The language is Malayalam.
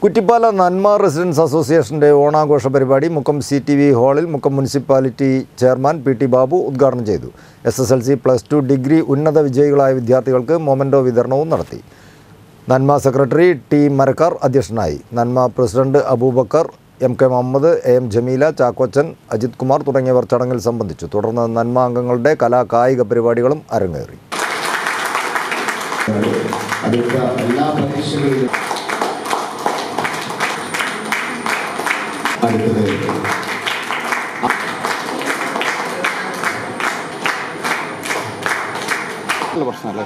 കുറ്റിപ്പാല നന്മ റെസിഡൻസ് അസോസിയേഷൻ്റെ ഓണാഘോഷ പരിപാടി മുക്കം സി ടി വി ഹാളിൽ Mukkam municipality chairman P T Babu ഉദ്ഘാടനം ചെയ്തു S S L C plus two degree ഉന്നത വിജയികളായ വിദ്യാർത്ഥികൾക്ക് മൊമൻറ്റോ വിതരണവും നടത്തി നന്മ സെക്രട്ടറി ടി മരക്കാർ അധ്യക്ഷനായി Nanma president Abubakar M K Muhammad A M Jameela Chackochan Ajith Kumar തുടങ്ങിയവർ ചടങ്ങിൽ സംബന്ധിച്ചു തുടർന്ന് നന്മ അംഗങ്ങളുടെ കലാ കായിക പരിപാടികളും അരങ്ങേറി അടുത്ത എല്ലാ പരീക്ഷകളിലും അടുത്തത് ഉള്ള പ്രശ്നമല്ലേ